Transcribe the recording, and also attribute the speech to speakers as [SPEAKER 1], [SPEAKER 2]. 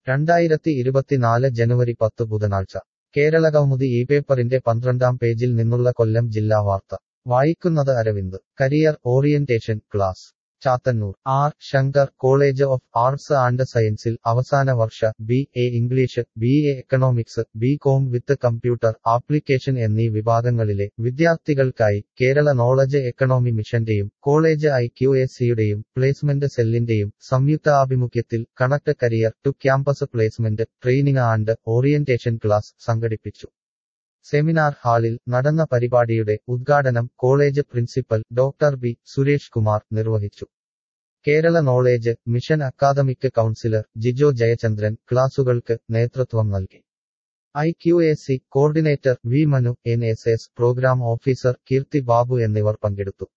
[SPEAKER 1] രണ്ടായിരത്തി ഇരുപത്തിനാല് ജനുവരി പത്ത് ബുധനാഴ്ച കേരളകൗമുദി ഈ പേപ്പറിന്റെ പന്ത്രണ്ടാം പേജിൽ നിന്നുള്ള കൊല്ലം ജില്ലാ വാർത്ത വായിക്കുന്നത് Aravind career orientation class Chathannoor R Shankar college of arts and സയൻസിൽ അവസാന വർഷ B A English B A economics B com with computer application എന്നീ വിഭാഗങ്ങളിലെ വിദ്യാർത്ഥികൾക്കായി കേരള നോളജ് എക്കണോമി മിഷന്റെയും കോളേജ് ഐ ക്യു എസ് സിയുടെയും പ്ലേസ്മെന്റ് സെല്ലിന്റെയും സംയുക്താഭിമുഖ്യത്തിൽ connect career to campus placement training and orientation class സംഘടിപ്പിച്ചു സെമിനാർ ഹാളിൽ നടന്ന പരിപാടിയുടെ ഉദ്ഘാടനം college principal doctor B Suresh Kumar നിർവഹിച്ചു Kerala knowledge mission academic councillor Jijo Jayachandran ക്ലാസുകൾക്ക് നേതൃത്വം നൽകി I Q A C coordinator V Manu N S S programme officer Keerthi Babu എന്നിവർ പങ്കെടുത്തു